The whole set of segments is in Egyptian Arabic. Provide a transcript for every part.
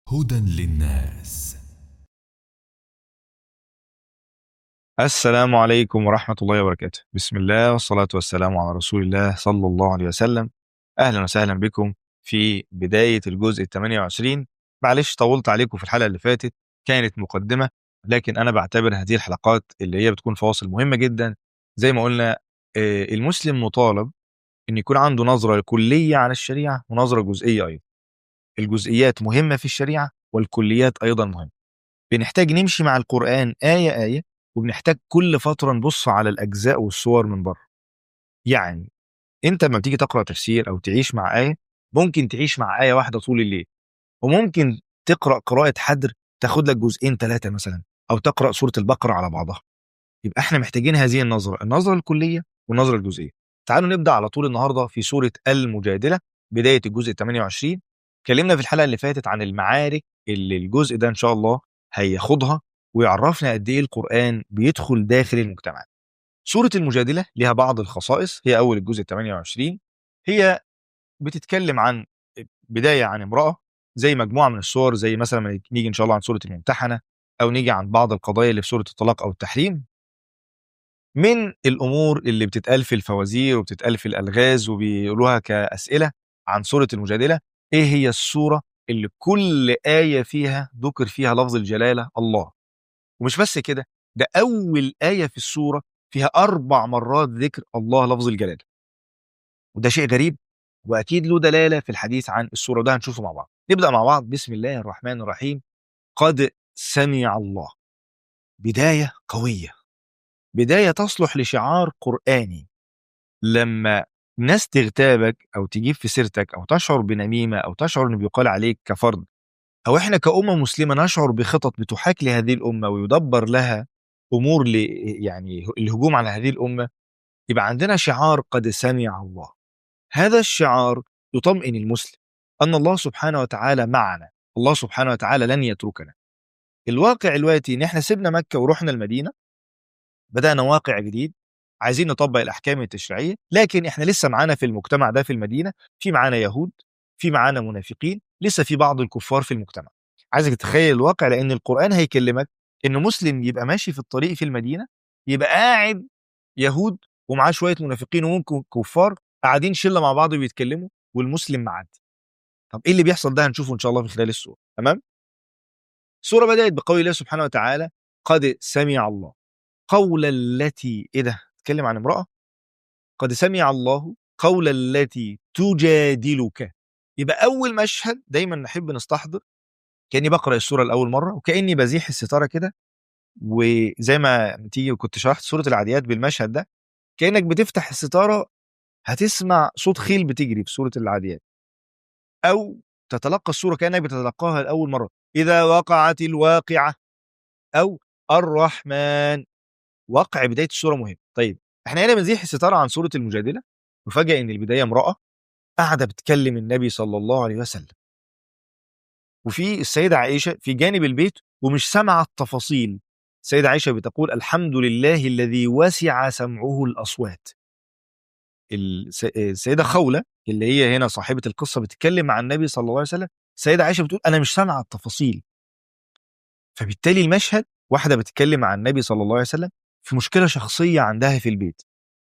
هدى للناس السلام عليكم ورحمة الله وبركاته بسم الله والصلاة والسلام على رسول الله صلى الله عليه وسلم أهلا وسهلا بكم في بداية الجزء ال 28 معلش طولت عليكم في الحلقة اللي فاتت كانت مقدمة لكن أنا بعتبر هذه الحلقات اللي هي بتكون فواصل مهمة جدا زي ما قلنا آه، المسلم مطالب أن يكون عنده نظرة كلية عن الشريعة ونظرة جزئية أيضا الجزئيات مهمة في الشريعة والكليات أيضا مهمة بنحتاج نمشي مع القرآن آية آية وبنحتاج كل فترة نبص على الأجزاء والصور من بره يعني أنت لما بتيجي تقرأ تفسير أو تعيش مع آية ممكن تعيش مع آية واحدة طول الليل وممكن تقرأ قراءة حدر تاخد لك جزئين ثلاثة مثلا أو تقرأ سورة البقرة على بعضها يبقى احنا محتاجين هذه النظرة النظرة الكلية والنظرة الجزئية تعالوا نبدأ على طول النهاردة في سورة المجادلة بداية الجزء 28 اتكلمنا في الحلقة اللي فاتت عن المعارك اللي الجزء ده إن شاء الله هياخدها ويعرفنا قد ايه القرآن بيدخل داخل المجتمع. سورة المجادلة لها بعض الخصائص هي أول الجزء 28 هي بتتكلم عن بداية عن امرأة زي مجموعة من الصور زي مثلا ما نيجي إن شاء الله عن سورة الممتحنة أو نيجي عن بعض القضايا اللي في سورة الطلاق أو التحريم من الأمور اللي بتتقال في الفوازير وبتتقال في الألغاز وبيقولوها كأسئلة عن سورة المجادلة إيه هي السورة اللي كل آية فيها ذكر فيها لفظ الجلالة الله ومش بس كده ده أول آية في السورة فيها أربع مرات ذكر الله لفظ الجلالة وده شيء غريب وأكيد له دلالة في الحديث عن السورة ده هنشوفه مع بعض نبدأ مع بعض بسم الله الرحمن الرحيم قد سمع الله بداية قوية بداية تصلح لشعار قرآني لما ناس تغتابك أو تجيب في سيرتك أو تشعر بنميمة أو تشعر إنه بيقال عليك كفرد أو إحنا كأمة مسلمة نشعر بخطط بتحاك لهذه الأمة ويدبر لها أمور ل يعني الهجوم على هذه الأمة يبقى عندنا شعار قد سمع الله هذا الشعار يطمئن المسلم أن الله سبحانه وتعالى معنا الله سبحانه وتعالى لن يتركنا الواقع دلوقتي إن إحنا سيبنا مكة ورحنا المدينة بدأنا واقع جديد عايزين نطبق الأحكام التشريعية لكن إحنا لسه معانا في المجتمع ده في المدينة في معانا يهود في معانا منافقين لسه في بعض الكفار في المجتمع عايزك تتخيل الواقع لان القران هيكلمك ان مسلم يبقى ماشي في الطريق في المدينه يبقى قاعد يهود ومعاه شويه منافقين وممكن كفار قاعدين شله مع بعض بيتكلموا والمسلم معدي طب ايه اللي بيحصل ده هنشوفه ان شاء الله في خلال السوره تمام السوره بدات بقول الله سبحانه وتعالى قد سمع الله قول التي ايه ده تتكلم عن امراه قد سمع الله قول التي تجادلك يبقى اول مشهد دايما نحب نستحضر كاني بقرا السوره لاول مره وكاني بزيح الستاره كده وزي ما تيجي كنت شرحت سوره العاديات بالمشهد ده كانك بتفتح الستاره هتسمع صوت خيل بتجري في سوره العاديات او تتلقى السوره كانك بتتلقاها لاول مره اذا وقعت الواقعه او الرحمن وقع بدايه السوره مهم طيب احنا هنا بنزيح الستاره عن سوره المجادله وفجاه ان البدايه امراه قاعده بتكلم النبي صلى الله عليه وسلم وفي السيده عائشه في جانب البيت ومش سامعه التفاصيل السيده عائشه بتقول الحمد لله الذي وسع سمعه الاصوات الس- السيده خوله اللي هي هنا صاحبه القصه بتتكلم مع النبي صلى الله عليه وسلم السيده عائشه بتقول انا مش سامعه التفاصيل فبالتالي المشهد واحده بتتكلم مع النبي صلى الله عليه وسلم في مشكله شخصيه عندها في البيت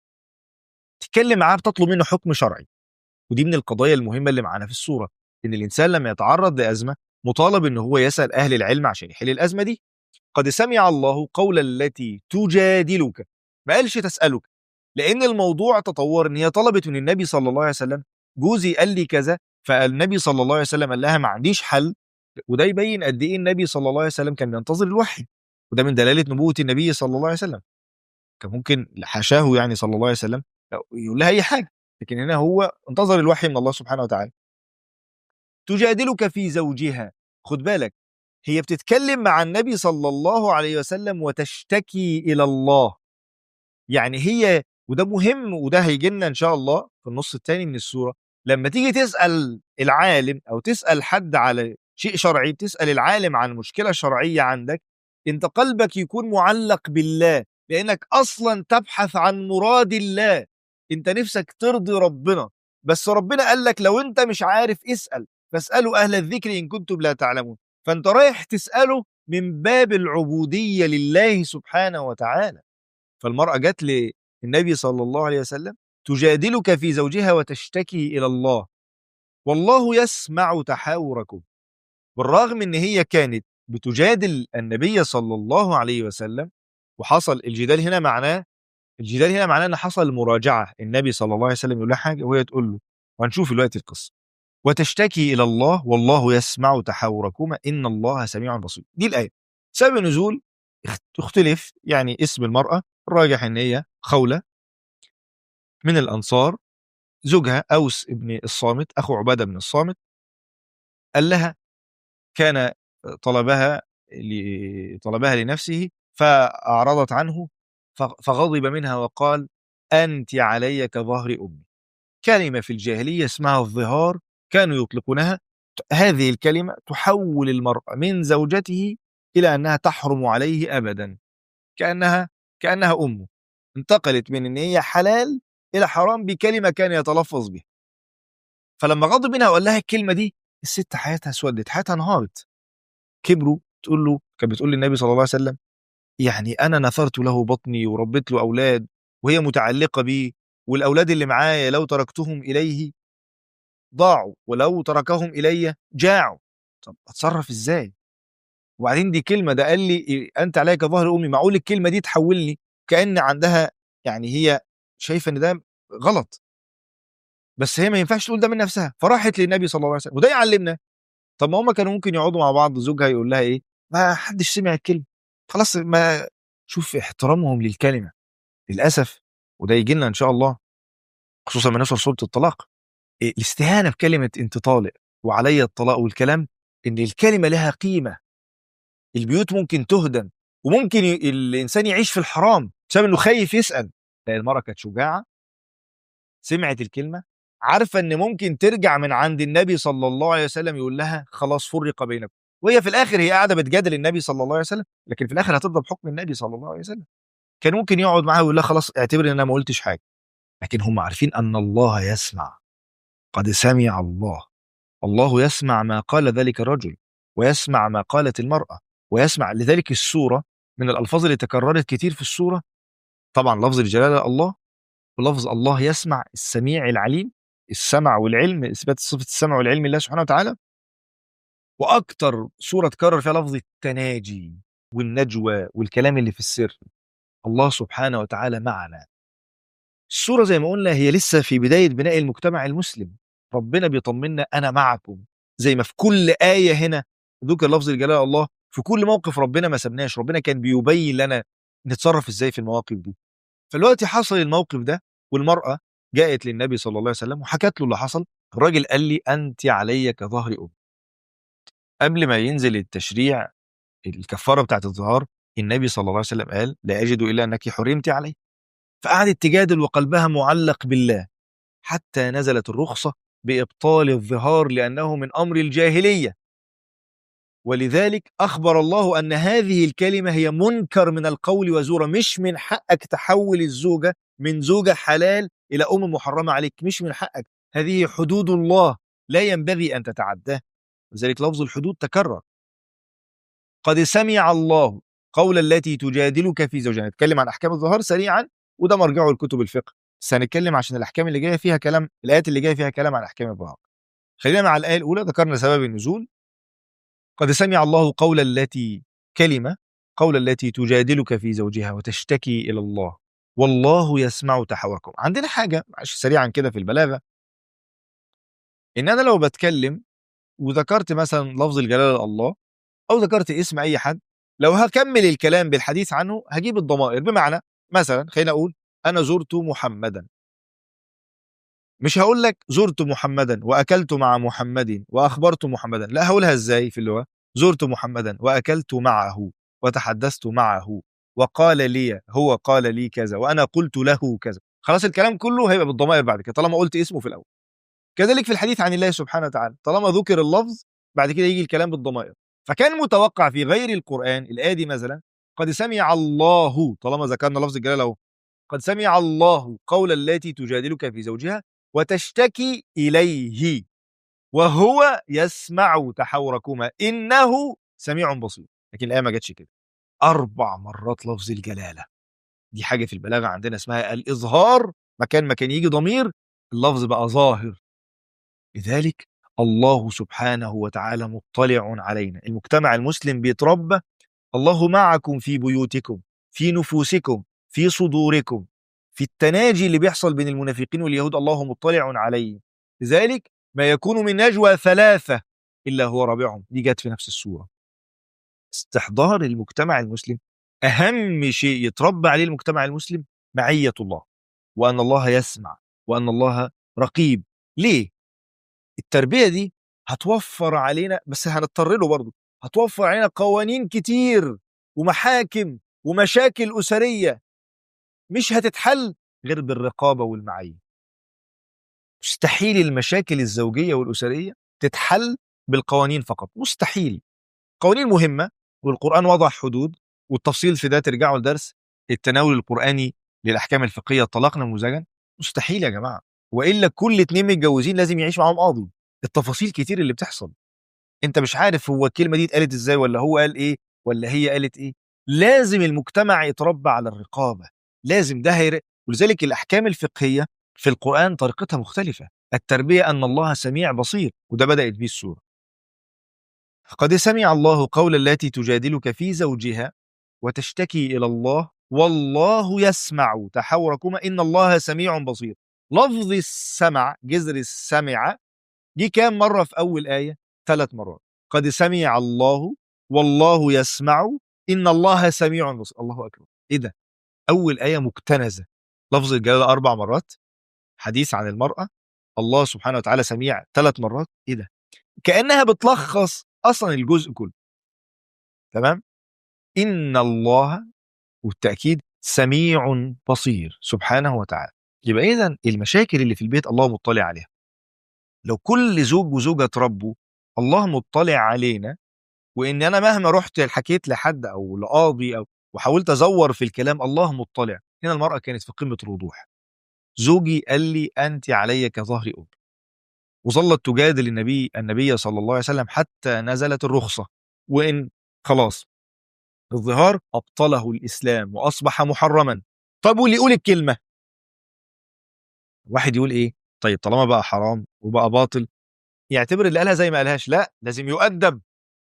تتكلم معاه بتطلب منه حكم شرعي ودي من القضايا المهمه اللي معانا في الصوره ان الانسان لما يتعرض لازمه مطالب ان هو يسال اهل العلم عشان يحل الازمه دي قد سمع الله قول التي تجادلك ما قالش تسالك لان الموضوع تطور ان هي طلبت من النبي صلى الله عليه وسلم جوزي قال لي كذا فالنبي صلى الله عليه وسلم قال لها ما عنديش حل وده يبين قد ايه النبي صلى الله عليه وسلم كان بينتظر الوحي وده من دلاله نبوه النبي صلى الله عليه وسلم كان ممكن حاشاه يعني صلى الله عليه وسلم يقول لها اي حاجه لكن هنا هو انتظر الوحي من الله سبحانه وتعالى تجادلك في زوجها خد بالك هي بتتكلم مع النبي صلى الله عليه وسلم وتشتكي الى الله يعني هي وده مهم وده هيجي لنا ان شاء الله في النص الثاني من السوره لما تيجي تسال العالم او تسال حد على شيء شرعي بتسال العالم عن مشكله شرعيه عندك انت قلبك يكون معلق بالله لانك اصلا تبحث عن مراد الله انت نفسك ترضي ربنا بس ربنا قال لك لو انت مش عارف اسال فاسالوا اهل الذكر ان كنتم لا تعلمون فانت رايح تساله من باب العبوديه لله سبحانه وتعالى فالمراه جت للنبي صلى الله عليه وسلم تجادلك في زوجها وتشتكي الى الله والله يسمع تحاوركم بالرغم ان هي كانت بتجادل النبي صلى الله عليه وسلم وحصل الجدال هنا معناه الجدال هنا معناه ان حصل مراجعه النبي صلى الله عليه وسلم يقول لها حاجه وهي تقول له وهنشوف دلوقتي القصه وتشتكي الى الله والله يسمع تحاوركما ان الله سميع بصير دي الايه سبب النزول اخت- تختلف يعني اسم المراه الراجح ان هي خوله من الانصار زوجها اوس ابن الصامت اخو عباده بن الصامت قال لها كان طلبها ل- طلبها لنفسه فأعرضت عنه ف- فغضب منها وقال أنت علي كظهر أمي كلمة في الجاهلية اسمها الظهار كانوا يطلقونها هذه الكلمة تحول المرأة من زوجته إلى أنها تحرم عليه أبدا كأنها كأنها أمه انتقلت من أن هي حلال إلى حرام بكلمة كان يتلفظ بها فلما غضب منها وقال لها الكلمة دي الست حياتها اسودت حياتها انهارت كبروا تقول له كانت بتقول للنبي صلى الله عليه وسلم يعني انا نثرت له بطني وربيت له اولاد وهي متعلقه بيه والاولاد اللي معايا لو تركتهم اليه ضاعوا ولو تركهم الي جاعوا طب اتصرف ازاي وبعدين دي كلمه ده قال لي إيه، انت عليك ظهر امي معقول الكلمه دي تحولني كان عندها يعني هي شايفه ان ده غلط بس هي ما ينفعش تقول ده من نفسها فراحت للنبي صلى الله عليه وسلم وده يعلمنا طب ما هم كانوا ممكن يقعدوا مع بعض زوجها يقول لها ايه ما حدش سمع الكلمه خلاص ما شوف احترامهم للكلمه للاسف وده يجي لنا ان شاء الله خصوصا من نشر سوره الطلاق إيه الاستهانه بكلمه انت طالق وعلي الطلاق والكلام ان الكلمه لها قيمه البيوت ممكن تهدم وممكن ي... الانسان يعيش في الحرام بسبب انه خايف يسال لا المراه كانت شجاعه سمعت الكلمه عارفه ان ممكن ترجع من عند النبي صلى الله عليه وسلم يقول لها خلاص فرق بينكم وهي في الاخر هي قاعده بتجادل النبي صلى الله عليه وسلم لكن في الاخر هترضى بحكم النبي صلى الله عليه وسلم كان ممكن يقعد معاها ويقول لها خلاص اعتبر ان انا ما قلتش حاجه لكن هم عارفين ان الله يسمع قد سمع الله الله يسمع ما قال ذلك الرجل ويسمع ما قالت المراه ويسمع لذلك السوره من الالفاظ اللي تكررت كتير في السوره طبعا لفظ الجلاله الله ولفظ الله يسمع السميع العليم السمع والعلم اثبات صفه السمع والعلم لله سبحانه وتعالى واكتر سوره تكرر فيها لفظ التناجي والنجوى والكلام اللي في السر الله سبحانه وتعالى معنا السوره زي ما قلنا هي لسه في بدايه بناء المجتمع المسلم ربنا بيطمنا انا معكم زي ما في كل ايه هنا ذكر لفظ الجلاله الله في كل موقف ربنا ما سبناش ربنا كان بيبين لنا نتصرف ازاي في المواقف دي فالوقت حصل الموقف ده والمراه جاءت للنبي صلى الله عليه وسلم وحكت له اللي حصل الراجل قال لي انت علي كظهر ام قبل ما ينزل التشريع الكفاره بتاعت الظهار النبي صلى الله عليه وسلم قال لا اجد الا انك حرمت علي فقعدت تجادل وقلبها معلق بالله حتى نزلت الرخصه بابطال الظهار لانه من امر الجاهليه ولذلك اخبر الله ان هذه الكلمه هي منكر من القول وزورا مش من حقك تحول الزوجه من زوجه حلال الى ام محرمه عليك مش من حقك هذه حدود الله لا ينبغي ان تتعداه لذلك لفظ الحدود تكرر قد سمع الله قول التي تجادلك في زوجها نتكلم عن احكام الظهار سريعا وده مرجعه لكتب الفقه بس هنتكلم عشان الاحكام اللي جايه فيها كلام الايات اللي جايه فيها كلام عن احكام الظهار خلينا مع الايه الاولى ذكرنا سبب النزول قد سمع الله قول التي كلمه قول التي تجادلك في زوجها وتشتكي الى الله والله يسمع تحاوركم عندنا حاجه معلش سريعا كده في البلاغه ان انا لو بتكلم وذكرت مثلا لفظ الجلاله الله او ذكرت اسم اي حد لو هكمل الكلام بالحديث عنه هجيب الضمائر بمعنى مثلا خلينا اقول انا زرت محمدا مش هقول لك زرت محمدا واكلت مع محمد واخبرت محمدا لا هقولها ازاي في اللغه زرت محمدا واكلت معه وتحدثت معه وقال لي هو قال لي كذا وانا قلت له كذا خلاص الكلام كله هيبقى بالضمائر بعد كده طالما قلت اسمه في الاول كذلك في الحديث عن الله سبحانه وتعالى طالما ذكر اللفظ بعد كده يجي الكلام بالضمائر فكان متوقع في غير القرآن الآية دي مثلا قد سمع الله طالما ذكرنا لفظ الجلالة اهو قد سمع الله قول التي تجادلك في زوجها وتشتكي إليه وهو يسمع تحاوركما انه سميع بصير لكن الايه ما جاتش كده اربع مرات لفظ الجلاله دي حاجه في البلاغه عندنا اسمها الاظهار مكان ما كان يجي ضمير اللفظ بقى ظاهر لذلك الله سبحانه وتعالى مطلع علينا المجتمع المسلم بيتربى الله معكم في بيوتكم في نفوسكم في صدوركم في التناجي اللي بيحصل بين المنافقين واليهود الله مطلع عليه لذلك ما يكون من نجوى ثلاثة إلا هو رابعهم دي جت في نفس السورة استحضار المجتمع المسلم أهم شيء يتربى عليه المجتمع المسلم معية الله وأن الله يسمع وأن الله رقيب ليه؟ التربية دي هتوفر علينا بس هنضطر له برضه هتوفر علينا قوانين كتير ومحاكم ومشاكل أسرية مش هتتحل غير بالرقابة والمعية مستحيل المشاكل الزوجية والأسرية تتحل بالقوانين فقط مستحيل قوانين مهمة والقرآن وضع حدود والتفصيل في ده ترجعوا لدرس التناول القرآني للأحكام الفقهية الطلاق نموذجا مستحيل يا جماعة وإلا كل اتنين متجوزين لازم يعيش معاهم قاضي التفاصيل كتير اللي بتحصل انت مش عارف هو الكلمة دي اتقالت ازاي ولا هو قال ايه ولا هي قالت ايه لازم المجتمع يتربى على الرقابة لازم ده هير... ولذلك الأحكام الفقهية في القرآن طريقتها مختلفة التربية أن الله سميع بصير وده بدأت بيه السورة قد سمع الله قول التي تجادلك في زوجها وتشتكي إلى الله والله يسمع تحاوركما إن الله سميع بصير لفظ السمع جذر السمع دي كام مرة في أول آية ثلاث مرات قد سمع الله والله يسمع إن الله سميع بصير الله أكبر إيه ده أول آية مكتنزة لفظ الجلالة أربع مرات حديث عن المرأة الله سبحانه وتعالى سميع ثلاث مرات إيه ده كأنها بتلخص أصلا الجزء كله تمام إن الله والتأكيد سميع بصير سبحانه وتعالى يبقى إذا المشاكل اللي في البيت الله مطلع عليها لو كل زوج وزوجة تربوا الله مطلع علينا وإن أنا مهما رحت حكيت لحد أو لقاضي أو وحاولت أزور في الكلام الله مطلع هنا المرأة كانت في قمة الوضوح زوجي قال لي أنت علي كظهر أم وظلت تجادل النبي النبي صلى الله عليه وسلم حتى نزلت الرخصة وإن خلاص الظهار أبطله الإسلام وأصبح محرما طب واللي يقول الكلمة واحد يقول إيه طيب طالما بقى حرام وبقى باطل يعتبر اللي قالها زي ما قالهاش لا لازم يؤدب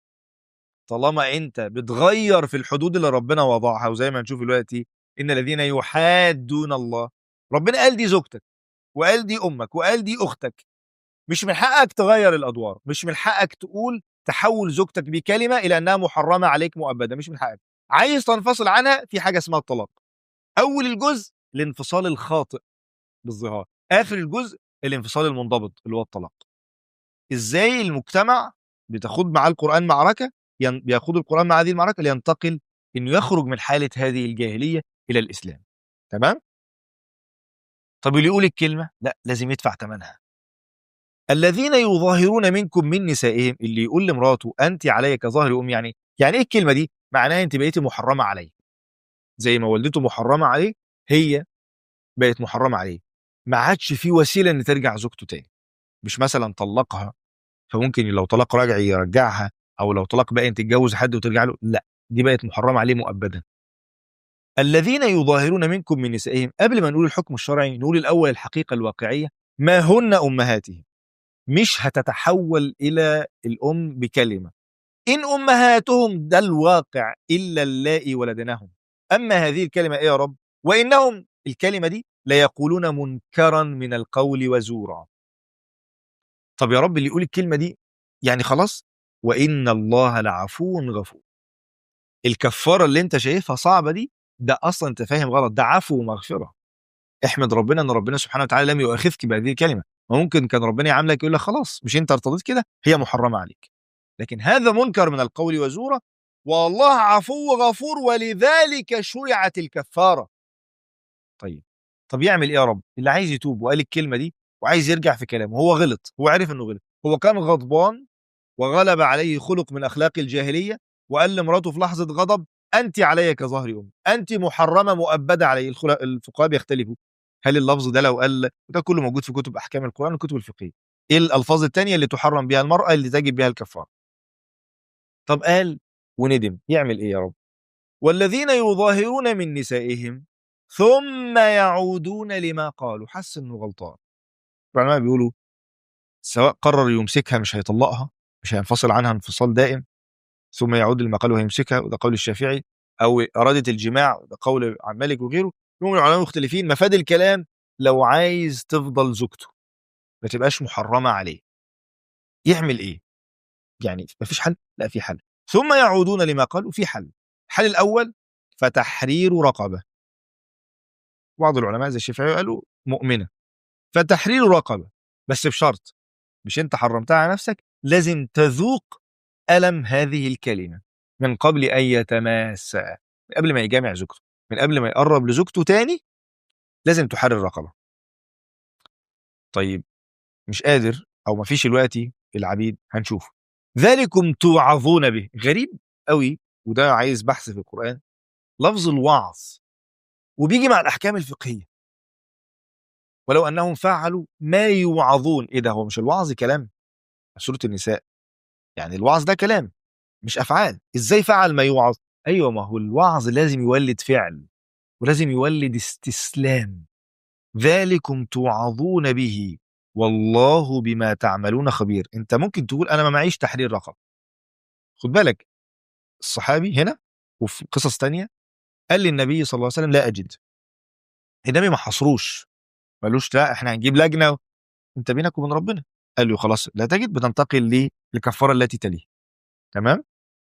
طالما انت بتغير في الحدود اللي ربنا وضعها وزي ما نشوف دلوقتي ان الذين يحادون الله ربنا قال دي زوجتك وقال دي امك وقال دي اختك مش من حقك تغير الادوار مش من حقك تقول تحول زوجتك بكلمه الى انها محرمه عليك مؤبدا مش من حقك عايز تنفصل عنها في حاجه اسمها الطلاق اول الجزء الانفصال الخاطئ بالظهار اخر الجزء الانفصال المنضبط اللي هو الطلاق ازاي المجتمع بتاخد معاه القران معركه ين... بياخد القران مع هذه المعركه لينتقل انه يخرج من حاله هذه الجاهليه الى الاسلام تمام طب اللي يقول الكلمه لا لازم يدفع ثمنها الذين يظاهرون منكم من نسائهم اللي يقول لمراته انت علي كظاهر ام يعني يعني ايه الكلمه دي معناها انت بقيتي محرمه عليه زي ما والدته محرمه عليه هي بقت محرمه عليه ما عادش في وسيله ان ترجع زوجته تاني مش مثلا طلقها فممكن لو طلاق راجع يرجعها او لو طلاق بقى انت تتجوز حد وترجع له لا دي بقت محرمه عليه مؤبدا الذين يظاهرون منكم من نسائهم قبل ما نقول الحكم الشرعي نقول الاول الحقيقه الواقعيه ما هن امهاتهم مش هتتحول الى الام بكلمه ان امهاتهم ده الواقع الا اللائي ولدنهم اما هذه الكلمه ايه يا رب وانهم الكلمه دي ليقولون منكرا من القول وزورا طب يا رب اللي يقول الكلمه دي يعني خلاص وان الله لعفو غفور الكفاره اللي انت شايفها صعبه دي ده اصلا انت فاهم غلط ده عفو ومغفره احمد ربنا ان ربنا سبحانه وتعالى لم يؤاخذك بهذه الكلمه وممكن كان ربنا يعاملك يقول لك خلاص مش انت ارتضيت كده هي محرمه عليك لكن هذا منكر من القول وزورا والله عفو غفور ولذلك شرعت الكفاره طيب طب يعمل ايه يا رب اللي عايز يتوب وقال الكلمه دي وعايز يرجع في كلامه هو غلط هو عارف انه غلط هو كان غضبان وغلب عليه خلق من اخلاق الجاهليه وقال لمراته في لحظه غضب انت علي كظهر ام انت محرمه مؤبده علي الفقهاء بيختلفوا هل اللفظ ده لو قال ده كله موجود في كتب احكام القران والكتب الفقهيه ايه الالفاظ التانية اللي تحرم بها المرأة اللي تجب بها الكفارة طب قال وندم يعمل ايه يا رب والذين يظاهرون من نسائهم ثم يعودون لما قالوا حس انه غلطان العلماء بيقولوا سواء قرر يمسكها مش هيطلقها مش هينفصل عنها انفصال دائم ثم يعود لما قالوا هيمسكها وده قول الشافعي او ارادت الجماع ده قول عن مالك وغيره هم العلماء مختلفين مفاد الكلام لو عايز تفضل زوجته ما تبقاش محرمه عليه يعمل ايه يعني مفيش حل لا في حل ثم يعودون لما قالوا في حل الحل الاول فتحرير رقبه بعض العلماء زي الشافعي قالوا مؤمنه فتحرير رقبه بس بشرط مش انت حرمتها على نفسك لازم تذوق الم هذه الكلمه من قبل ان يتماسى من قبل ما يجامع زوجته من قبل ما يقرب لزوجته تاني لازم تحرر رقبه طيب مش قادر او ما فيش الوقت العبيد هنشوف ذلكم توعظون به غريب قوي وده عايز بحث في القران لفظ الوعظ وبيجي مع الاحكام الفقهيه ولو انهم فعلوا ما يوعظون ايه ده هو مش الوعظ كلام سوره النساء يعني الوعظ ده كلام مش افعال ازاي فعل ما يوعظ ايوه ما هو الوعظ لازم يولد فعل ولازم يولد استسلام ذلكم توعظون به والله بما تعملون خبير انت ممكن تقول انا ما معيش تحرير رقم خد بالك الصحابي هنا وفي قصص تانية قال للنبي صلى الله عليه وسلم لا اجد النبي ما حصروش مالوش لا احنا هنجيب لجنه انت بينك وبين ربنا قال له خلاص لا تجد بتنتقل للكفاره التي تليه تمام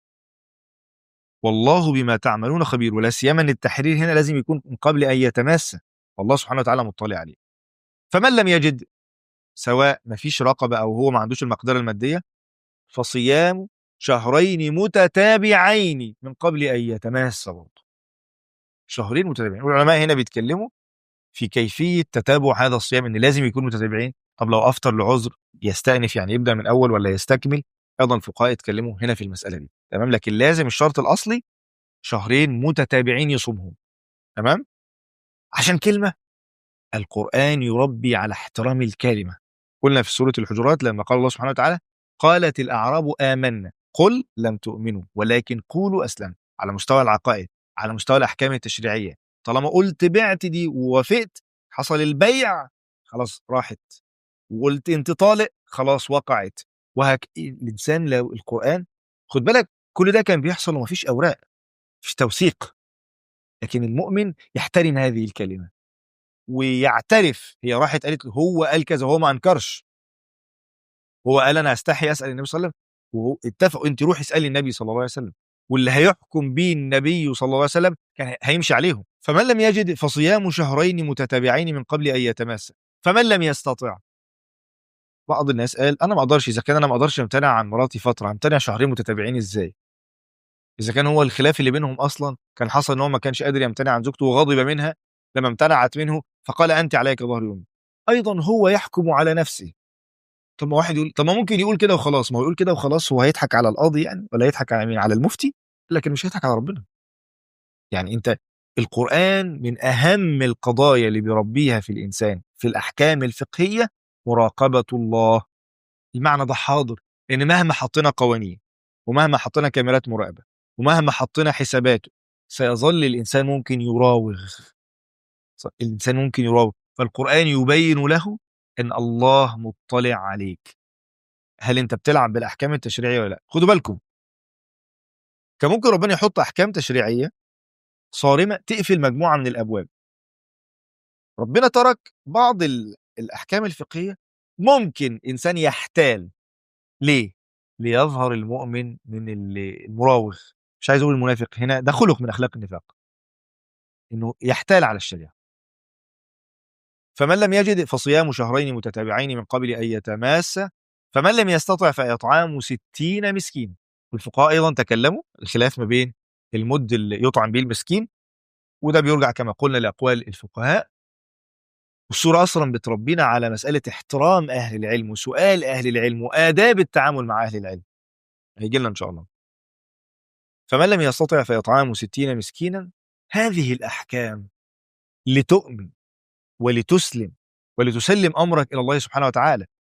والله بما تعملون خبير ولا سيما ان التحرير هنا لازم يكون من قبل ان يتماسى والله سبحانه وتعالى مطلع عليه فمن لم يجد سواء ما فيش رقبه او هو ما عندوش المقدره الماديه فصيام شهرين متتابعين من قبل ان يتماسى برضه شهرين متتابعين والعلماء هنا بيتكلموا في كيفيه تتابع هذا الصيام ان لازم يكون متتابعين طب لو افطر لعذر يستأنف يعني يبدا من اول ولا يستكمل ايضا الفقهاء يتكلموا هنا في المساله دي تمام لكن لازم الشرط الاصلي شهرين متتابعين يصومهم تمام عشان كلمه القران يربي على احترام الكلمه قلنا في سوره الحجرات لما قال الله سبحانه وتعالى قالت الاعراب امنا قل لم تؤمنوا ولكن قولوا اسلمنا على مستوى العقائد على مستوى الاحكام التشريعيه طالما قلت بعت دي ووافقت حصل البيع خلاص راحت وقلت انت طالق خلاص وقعت وهك الانسان لو القران خد بالك كل ده كان بيحصل ومفيش اوراق مفيش توثيق لكن المؤمن يحترم هذه الكلمه ويعترف هي راحت قالت له هو قال كذا هو ما انكرش هو قال انا استحي اسال النبي صلى الله عليه وسلم واتفقوا انت روحي اسالي النبي صلى الله عليه وسلم واللي هيحكم به النبي صلى الله عليه وسلم كان هيمشي عليهم فمن لم يجد فصيام شهرين متتابعين من قبل ان يتماسى فمن لم يستطع بعض الناس قال انا ما اقدرش اذا كان انا ما اقدرش امتنع عن مراتي فتره امتنع شهرين متتابعين ازاي اذا كان هو الخلاف اللي بينهم اصلا كان حصل ان هو ما كانش قادر يمتنع عن زوجته وغضب منها لما امتنعت منه فقال انت عليك ظهر امي ايضا هو يحكم على نفسه طب ما واحد يقول طب ما ممكن يقول كده وخلاص ما هو يقول كده وخلاص هو هيضحك على القاضي يعني ولا يضحك على مين على المفتي لكن مش هيضحك على ربنا يعني انت القرآن من أهم القضايا اللي بيربيها في الإنسان في الأحكام الفقهية مراقبة الله المعنى ده حاضر لأن مهما حطينا قوانين ومهما حطينا كاميرات مراقبة ومهما حطينا حسابات سيظل الإنسان ممكن يراوغ الإنسان ممكن يراوغ فالقرآن يبين له أن الله مطلع عليك هل أنت بتلعب بالأحكام التشريعية ولا لا خدوا بالكم كان ممكن ربنا يحط أحكام تشريعية صارمة تقفل مجموعة من الأبواب ربنا ترك بعض الأحكام الفقهية ممكن إنسان يحتال ليه؟ ليظهر المؤمن من المراوغ مش عايز أقول المنافق هنا ده خلق من أخلاق النفاق إنه يحتال على الشريعة فمن لم يجد فصيام شهرين متتابعين من قبل أن يتماسى فمن لم يستطع فإطعام ستين مسكين الفقهاء أيضا تكلموا الخلاف ما بين المد اللي يطعم به المسكين وده بيرجع كما قلنا لأقوال الفقهاء والسورة أصلا بتربينا على مسألة احترام أهل العلم وسؤال أهل العلم وآداب التعامل مع أهل العلم هيجي لنا إن شاء الله فمن لم يستطع فإطعام ستين مسكينا هذه الأحكام لتؤمن ولتسلم ولتسلم أمرك إلى الله سبحانه وتعالى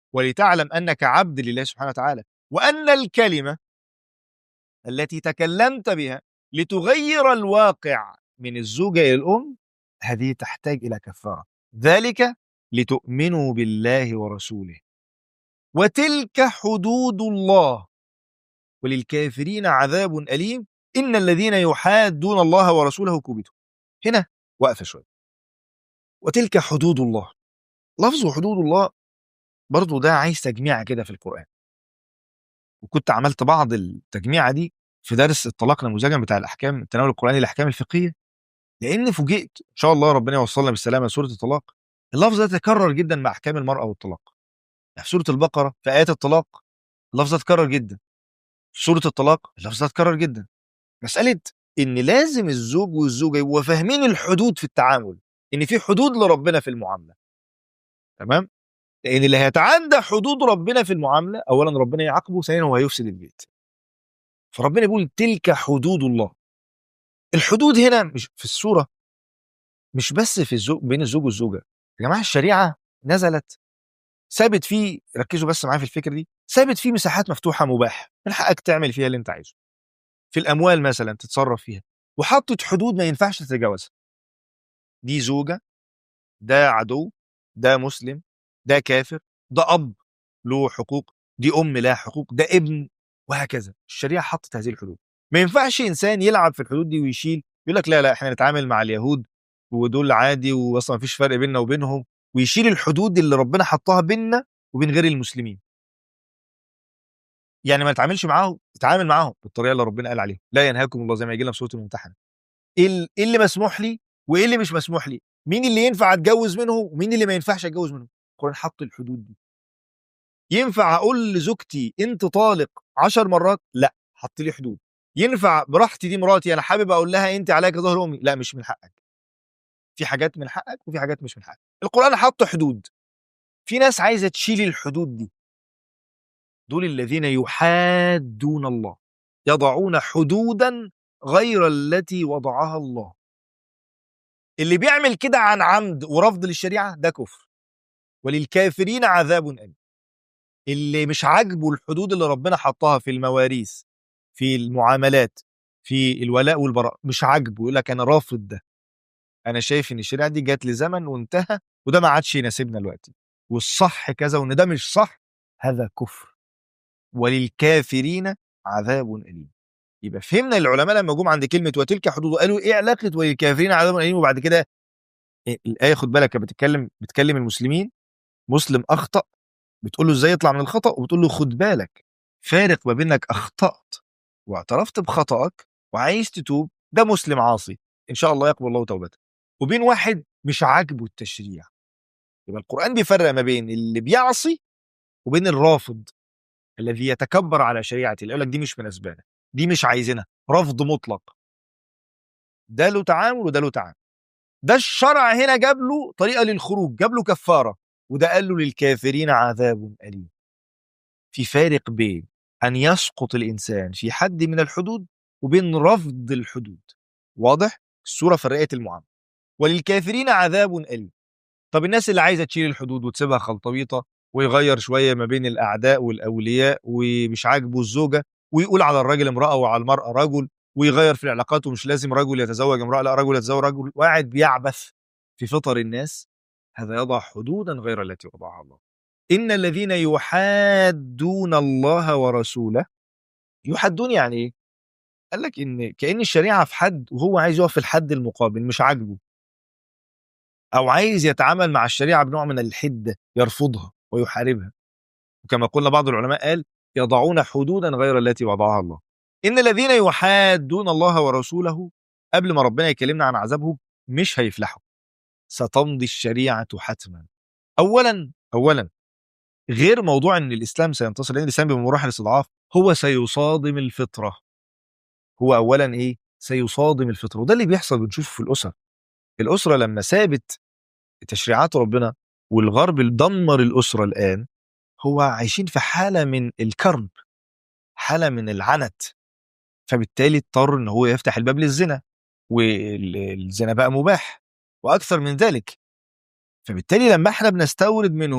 ولتعلم انك عبد لله سبحانه وتعالى وان الكلمه التي تكلمت بها لتغير الواقع من الزوجه الى الام هذه تحتاج الى كفاره ذلك لتؤمنوا بالله ورسوله وتلك حدود الله وللكافرين عذاب أليم إن الذين يحادون الله ورسوله كبتوا هنا وقفة شوية وتلك حدود الله لفظ حدود الله برضو ده عايز تجميع كده في القرآن وكنت عملت بعض التجميعة دي في درس الطلاق نموذجا بتاع الأحكام التناول القرآني الأحكام الفقهية لأن فوجئت إن شاء الله ربنا يوصلنا بالسلامة لسورة الطلاق اللفظ ده تكرر جدا مع أحكام المرأة والطلاق يعني في سورة البقرة في آيات الطلاق اللفظ ده اتكرر جدا في سورة الطلاق اللفظ ده اتكرر جدا مسألة إن لازم الزوج والزوجة يبقوا فاهمين الحدود في التعامل إن في حدود لربنا في المعاملة تمام لأن اللي هيتعدى حدود ربنا في المعاملة أولا ربنا يعاقبه ثانيا هو هيفسد البيت فربنا يقول تلك حدود الله الحدود هنا مش في السورة مش بس في الزوج بين الزوج والزوجة يا جماعة الشريعة نزلت ثابت فيه ركزوا بس معايا في الفكرة دي ثابت فيه مساحات مفتوحة مباح من حقك تعمل فيها اللي انت عايزه في الأموال مثلا تتصرف فيها وحطت حدود ما ينفعش تتجاوزها دي زوجة ده عدو ده مسلم ده كافر ده أب له حقوق دي أم لها حقوق ده ابن وهكذا الشريعة حطت هذه الحدود ما ينفعش إنسان يلعب في الحدود دي ويشيل يقول لك لا لا احنا نتعامل مع اليهود ودول عادي واصلا مفيش فرق بيننا وبينهم ويشيل الحدود اللي ربنا حطها بيننا وبين غير المسلمين يعني ما نتعاملش معاهم نتعامل معاهم بالطريقه اللي ربنا قال عليها لا ينهاكم الله زي ما يجي لنا في سوره الممتحنه ايه ال- إيه اللي مسموح لي وايه اللي مش مسموح لي مين اللي ينفع اتجوز منه ومين اللي ما ينفعش اتجوز منه القران حط الحدود دي ينفع اقول لزوجتي انت طالق عشر مرات لا حط لي حدود ينفع براحتي دي مراتي انا حابب اقول لها انت عليك ظهر امي لا مش من حقك في حاجات من حقك وفي حاجات مش من حقك القران حط حدود في ناس عايزه تشيل الحدود دي دول الذين يحادون الله يضعون حدودا غير التي وضعها الله اللي بيعمل كده عن عمد ورفض للشريعه ده كفر وللكافرين عذاب أليم اللي مش عاجبه الحدود اللي ربنا حطها في المواريث في المعاملات في الولاء والبراء مش عاجبه يقول لك انا رافض ده انا شايف ان الشريعه دي جت لزمن وانتهى وده ما عادش يناسبنا دلوقتي والصح كذا وان ده مش صح هذا كفر وللكافرين عذاب أليم يبقى فهمنا العلماء لما جم عند كلمة وتلك حدود قالوا ايه علاقة وللكافرين عذاب أليم وبعد كده إيه الآية خد بالك كانت بتتكلم بتكلم المسلمين مسلم أخطأ بتقول له ازاي يطلع من الخطأ وبتقول له خد بالك فارق ما بينك أخطأت واعترفت بخطأك وعايز تتوب ده مسلم عاصي إن شاء الله يقبل الله توبته وبين واحد مش عاجبه التشريع يبقى القرآن بيفرق ما بين اللي بيعصي وبين الرافض الذي يتكبر على شريعة الله يقول لك دي مش مناسبانا دي مش عايزينها رفض مطلق ده له تعامل وده له تعامل ده الشرع هنا جاب له طريقة للخروج جاب له كفارة وده قال له للكافرين عذاب أليم في فارق بين أن يسقط الإنسان في حد من الحدود وبين رفض الحدود واضح؟ السورة فرقت المعاملة وللكافرين عذاب أليم طب الناس اللي عايزة تشيل الحدود وتسيبها خلطبيطة ويغير شوية ما بين الأعداء والأولياء ومش عاجبه الزوجة ويقول على الراجل امرأة وعلى المرأة رجل ويغير في العلاقات ومش لازم رجل يتزوج امرأة لا رجل يتزوج رجل وقاعد بيعبث في فطر الناس هذا يضع حدودا غير التي وضعها الله إن الذين يحادون الله ورسوله يحدون يعني إيه؟ قال لك إن كأن الشريعة في حد وهو عايز يقف في الحد المقابل مش عاجبه أو عايز يتعامل مع الشريعة بنوع من الحدة يرفضها ويحاربها وكما قلنا بعض العلماء قال يضعون حدودا غير التي وضعها الله إن الذين يحادون الله ورسوله قبل ما ربنا يكلمنا عن عذابهم مش هيفلحوا ستمضي الشريعة حتما أولا أولا غير موضوع ان الاسلام سينتصر لان الاسلام بمراحل الاستضعاف هو سيصادم الفطره هو اولا ايه سيصادم الفطره وده اللي بيحصل بنشوفه في الاسر الاسره لما سابت تشريعات ربنا والغرب دمر الاسره الان هو عايشين في حاله من الكرب حاله من العنت فبالتالي اضطر ان هو يفتح الباب للزنا والزنا بقى مباح واكثر من ذلك فبالتالي لما احنا بنستورد منهم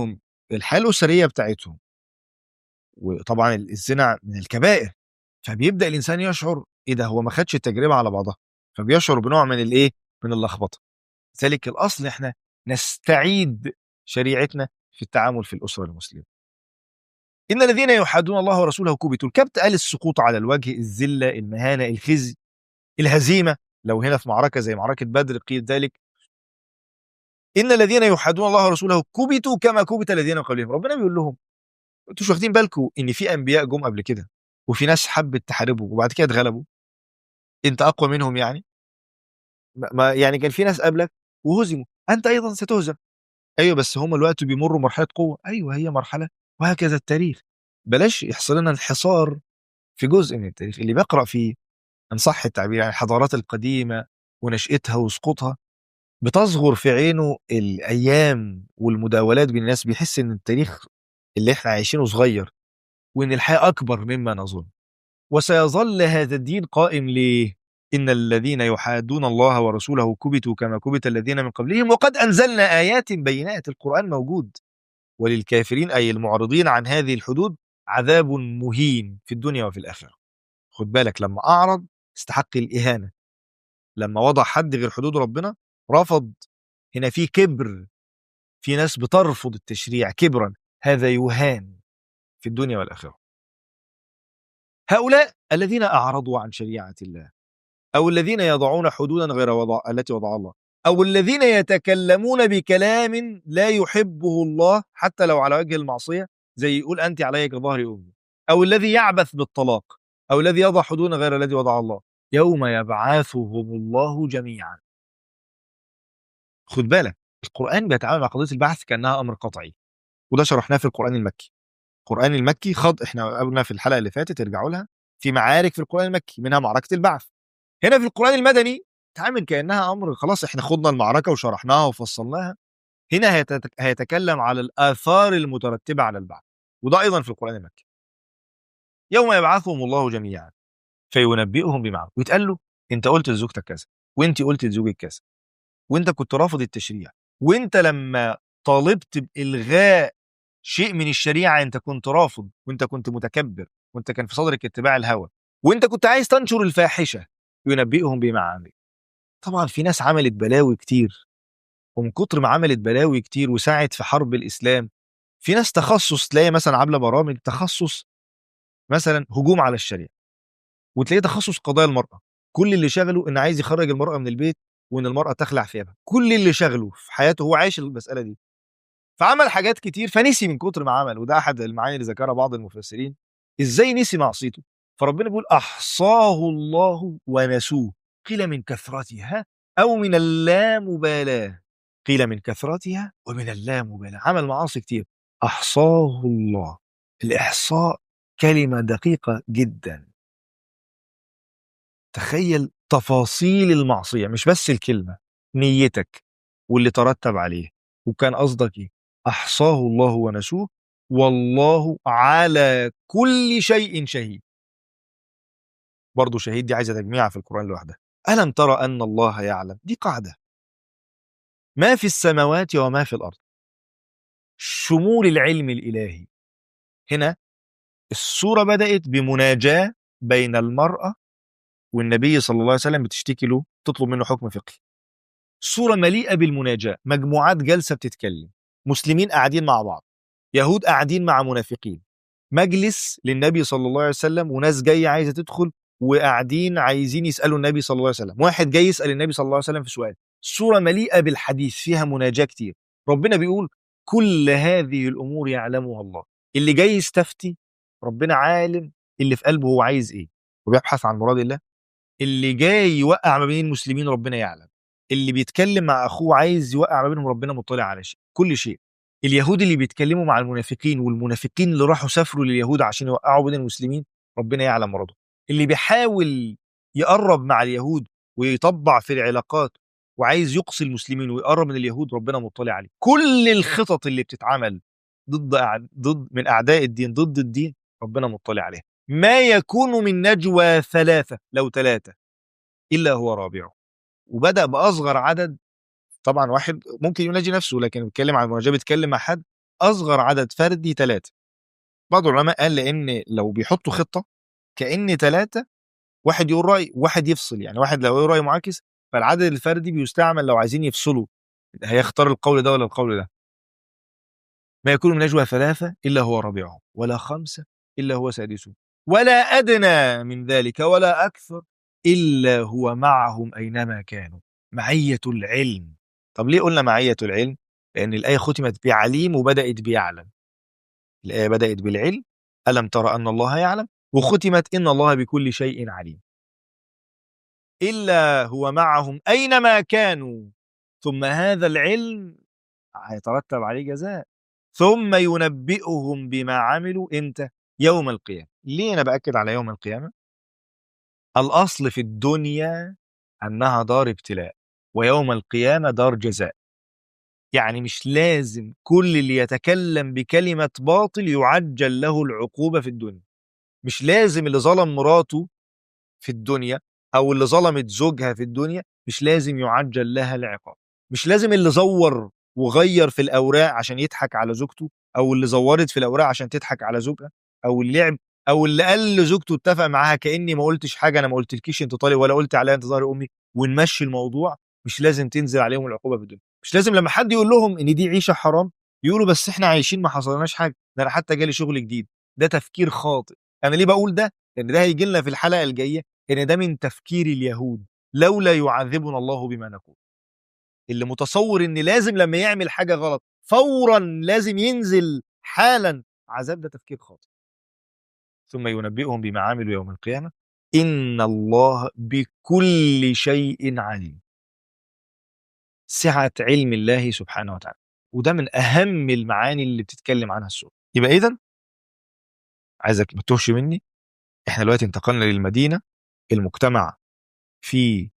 الحياه الاسريه بتاعتهم وطبعا الزنا من الكبائر فبيبدا الانسان يشعر ايه ده هو ما خدش التجربه على بعضها فبيشعر بنوع من الايه من اللخبطه لذلك الاصل احنا نستعيد شريعتنا في التعامل في الاسره المسلمه ان الذين يحادون الله ورسوله كبتوا الكبت قال السقوط على الوجه الذله المهانه الخزي الهزيمه لو هنا في معركه زي معركه بدر قيل ذلك ان الذين يحادون الله ورسوله كبتوا كما كبت الذين من قبلهم ربنا بيقول لهم انتوا مش واخدين بالكم ان في انبياء جم قبل كده وفي ناس حبت تحاربهم وبعد كده اتغلبوا انت اقوى منهم يعني ما يعني كان في ناس قبلك وهزموا انت ايضا ستهزم ايوه بس هم الوقت بيمروا مرحله قوه ايوه هي مرحله وهكذا التاريخ بلاش يحصل لنا انحصار في جزء من التاريخ اللي بيقرا فيه ان صح التعبير يعني الحضارات القديمه ونشاتها وسقوطها بتصغر في عينه الايام والمداولات بين الناس بيحس ان التاريخ اللي احنا عايشينه صغير وان الحياه اكبر مما نظن وسيظل هذا الدين قائم ليه ان الذين يحادون الله ورسوله كبتوا كما كبت الذين من قبلهم وقد انزلنا ايات بينات القران موجود وللكافرين اي المعرضين عن هذه الحدود عذاب مهين في الدنيا وفي الاخره خد بالك لما اعرض استحق الاهانه لما وضع حد غير حدود ربنا رفض هنا في كبر في ناس بترفض التشريع كبرا هذا يهان في الدنيا والاخره هؤلاء الذين اعرضوا عن شريعه الله او الذين يضعون حدودا غير وضع التي وضع الله او الذين يتكلمون بكلام لا يحبه الله حتى لو على وجه المعصيه زي يقول انت علي كظهر امي او الذي يعبث بالطلاق او الذي يضع حدودا غير الذي وضع الله يوم يبعثهم الله جميعا خد بالك القرآن بيتعامل مع قضية البعث كأنها أمر قطعي وده شرحناه في القرآن المكي القرآن المكي خض احنا قلنا في الحلقة اللي فاتت ارجعوا لها في معارك في القرآن المكي منها معركة البعث هنا في القرآن المدني تعامل كأنها أمر خلاص احنا خضنا المعركة وشرحناها وفصلناها هنا هيتك... هيتكلم على الآثار المترتبة على البعث وده أيضا في القرآن المكي يوم يبعثهم الله جميعا فينبئهم بما عملوا ويتقال له انت قلت لزوجتك كذا وانت قلت لزوجك كذا وانت كنت رافض التشريع وانت لما طالبت بإلغاء شيء من الشريعة انت كنت رافض وانت كنت متكبر وانت كان في صدرك اتباع الهوى وانت كنت عايز تنشر الفاحشة ينبئهم بما عملوا طبعا في ناس عملت بلاوي كتير ومن كتر ما عملت بلاوي كتير وساعد في حرب الإسلام في ناس تخصص تلاقي مثلا عاملة برامج تخصص مثلا هجوم على الشريعة وتلاقيه تخصص قضايا المرأة كل اللي شغله ان عايز يخرج المرأة من البيت وان المرأة تخلع ثيابها كل اللي شغله في حياته هو عايش المسألة دي فعمل حاجات كتير فنسي من كتر ما عمل وده احد المعاني اللي ذكرها بعض المفسرين ازاي نسي معصيته فربنا بيقول احصاه الله ونسوه قيل من كثرتها او من اللامبالاه قيل من كثرتها ومن اللامبالاه عمل معاصي كتير احصاه الله الاحصاء كلمه دقيقه جدا تخيل تفاصيل المعصيه مش بس الكلمه نيتك واللي ترتب عليه وكان قصدك ايه احصاه الله ونسوه والله على كل شيء شهيد برضه شهيد دي عايزه تجميع في القران لوحدها الم ترى ان الله يعلم دي قاعده ما في السماوات وما في الارض شمول العلم الالهي هنا السوره بدات بمناجاه بين المراه والنبي صلى الله عليه وسلم بتشتكي له تطلب منه حكم فقهي صورة مليئة بالمناجاة مجموعات جلسة بتتكلم مسلمين قاعدين مع بعض يهود قاعدين مع منافقين مجلس للنبي صلى الله عليه وسلم وناس جاية عايزة تدخل وقاعدين عايزين يسألوا النبي صلى الله عليه وسلم واحد جاي يسأل النبي صلى الله عليه وسلم في سؤال صورة مليئة بالحديث فيها مناجاة كتير ربنا بيقول كل هذه الأمور يعلمها الله اللي جاي يستفتي ربنا عالم اللي في قلبه هو عايز ايه وبيبحث عن مراد الله اللي جاي يوقع ما بين المسلمين ربنا يعلم اللي بيتكلم مع اخوه عايز يوقع ما بينهم ربنا مطلع على شيء كل شيء اليهود اللي بيتكلموا مع المنافقين والمنافقين اللي راحوا سافروا لليهود عشان يوقعوا بين المسلمين ربنا يعلم مراده اللي بيحاول يقرب مع اليهود ويطبع في العلاقات وعايز يقصي المسلمين ويقرب من اليهود ربنا مطلع عليه كل الخطط اللي بتتعمل ضد أع- ضد من اعداء الدين ضد الدين ربنا مطلع عليها ما يكون من نجوى ثلاثه لو ثلاثه الا هو رابعه وبدا باصغر عدد طبعا واحد ممكن يناجي نفسه لكن بيتكلم عن المناجاه بيتكلم مع حد اصغر عدد فردي ثلاثه بعض العلماء قال لان لو بيحطوا خطه كان ثلاثه واحد يقول راي واحد يفصل يعني واحد لو يقول راي معاكس فالعدد الفردي بيستعمل لو عايزين يفصلوا هيختار القول ده ولا القول ده ما يكون من نجوى ثلاثة إلا هو رابعهم ولا خمسة إلا هو سادسهم ولا أدنى من ذلك ولا أكثر إلا هو معهم أينما كانوا معية العلم طب ليه قلنا معية العلم لأن الآية ختمت بعليم وبدأت بيعلم الآية بدأت بالعلم ألم ترى أن الله يعلم وختمت إن الله بكل شيء عليم إلا هو معهم أينما كانوا ثم هذا العلم هيترتب عليه جزاء ثم ينبئهم بما عملوا امتى يوم القيامة ليه أنا بأكد على يوم القيامة الأصل في الدنيا أنها دار ابتلاء ويوم القيامة دار جزاء يعني مش لازم كل اللي يتكلم بكلمة باطل يعجل له العقوبة في الدنيا مش لازم اللي ظلم مراته في الدنيا أو اللي ظلمت زوجها في الدنيا مش لازم يعجل لها العقاب مش لازم اللي زور وغير في الأوراق عشان يضحك على زوجته أو اللي زورت في الأوراق عشان تضحك على زوجها أو اللعب او اللي قال لزوجته اتفق معاها كاني ما قلتش حاجه انا ما قلتلكيش انت طالق ولا قلت عليها انت ظهر امي ونمشي الموضوع مش لازم تنزل عليهم العقوبه في الدنيا مش لازم لما حد يقول لهم ان دي عيشه حرام يقولوا بس احنا عايشين ما حصلناش حاجه ده انا حتى جالي شغل جديد ده تفكير خاطئ انا ليه بقول ده لان ده هيجي لنا في الحلقه الجايه ان ده من تفكير اليهود لولا يعذبنا الله بما نقول اللي متصور ان لازم لما يعمل حاجه غلط فورا لازم ينزل حالا عذاب ده تفكير خاطئ ثم ينبئهم بما عملوا يوم القيامة إن الله بكل شيء عليم سعة علم الله سبحانه وتعالى وده من أهم المعاني اللي بتتكلم عنها السورة يبقى إذا عايزك ما تتوهش مني إحنا دلوقتي انتقلنا للمدينة المجتمع في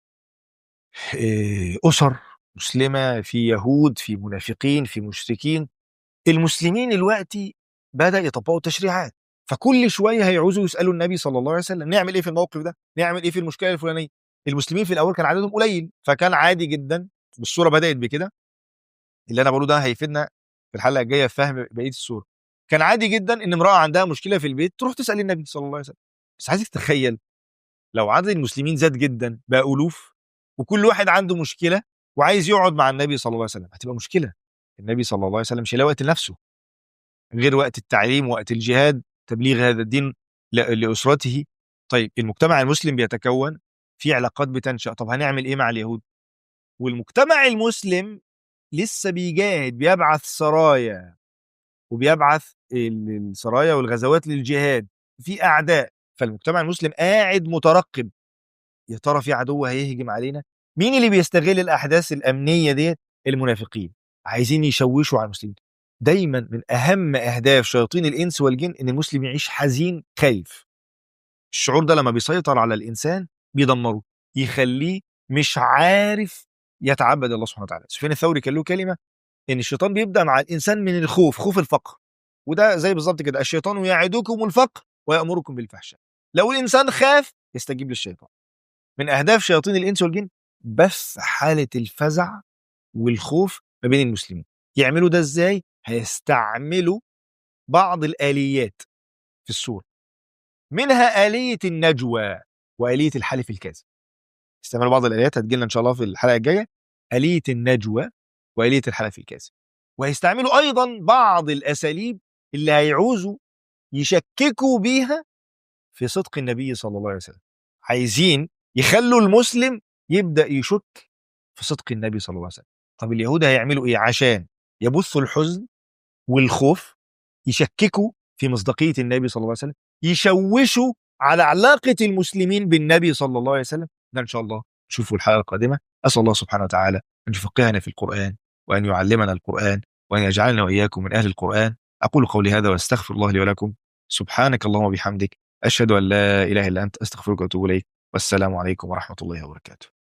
أسر مسلمة في يهود في منافقين في مشركين المسلمين دلوقتي بدأ يطبقوا التشريعات فكل شويه هيعوزوا يسالوا النبي صلى الله عليه وسلم نعمل ايه في الموقف ده؟ نعمل ايه في المشكله الفلانيه؟ المسلمين في الاول كان عددهم قليل فكان عادي جدا بالصوره بدات بكده اللي انا بقوله ده هيفيدنا في الحلقه الجايه في فهم بقيه الصوره كان عادي جدا ان امراه عندها مشكله في البيت تروح تسال النبي صلى الله عليه وسلم بس عايزك تتخيل لو عدد المسلمين زاد جدا بقى الوف وكل واحد عنده مشكله وعايز يقعد مع النبي صلى الله عليه وسلم هتبقى مشكله النبي صلى الله عليه وسلم مش هيلاقي وقت لنفسه غير وقت التعليم وقت الجهاد تبليغ هذا الدين لأسرته طيب المجتمع المسلم بيتكون في علاقات بتنشأ طب هنعمل إيه مع اليهود والمجتمع المسلم لسه بيجاهد بيبعث سرايا وبيبعث السرايا والغزوات للجهاد في أعداء فالمجتمع المسلم قاعد مترقب يا ترى في عدو هيهجم علينا مين اللي بيستغل الأحداث الأمنية ديت المنافقين عايزين يشوشوا على المسلمين دايما من اهم اهداف شياطين الانس والجن ان المسلم يعيش حزين خايف الشعور ده لما بيسيطر على الانسان بيدمره يخليه مش عارف يتعبد الله سبحانه وتعالى سفيان الثوري كان له كلمه ان الشيطان بيبدا مع الانسان من الخوف خوف الفقر وده زي بالظبط كده الشيطان يعدكم الفقر ويامركم بالفحشاء لو الانسان خاف يستجيب للشيطان من اهداف شياطين الانس والجن بث حاله الفزع والخوف ما بين المسلمين يعملوا ده ازاي هيستعملوا بعض الآليات في السورة منها آلية النجوى وآلية الحلف الكاذب استعملوا بعض الآليات هتجيلنا إن شاء الله في الحلقة الجاية آلية النجوى وآلية الحلف الكاذب وهيستعملوا أيضا بعض الأساليب اللي هيعوزوا يشككوا بيها في صدق النبي صلى الله عليه وسلم عايزين يخلوا المسلم يبدأ يشك في صدق النبي صلى الله عليه وسلم طب اليهود هيعملوا ايه عشان يبثوا الحزن والخوف يشككوا في مصداقية النبي صلى الله عليه وسلم يشوشوا على علاقة المسلمين بالنبي صلى الله عليه وسلم ده إن شاء الله نشوفه الحلقة القادمة أسأل الله سبحانه وتعالى أن يفقهنا في القرآن وأن يعلمنا القرآن وأن يجعلنا وإياكم من أهل القرآن أقول قولي هذا وأستغفر الله لي ولكم سبحانك اللهم وبحمدك أشهد أن لا إله إلا أنت أستغفرك وأتوب إليك والسلام عليكم ورحمة الله وبركاته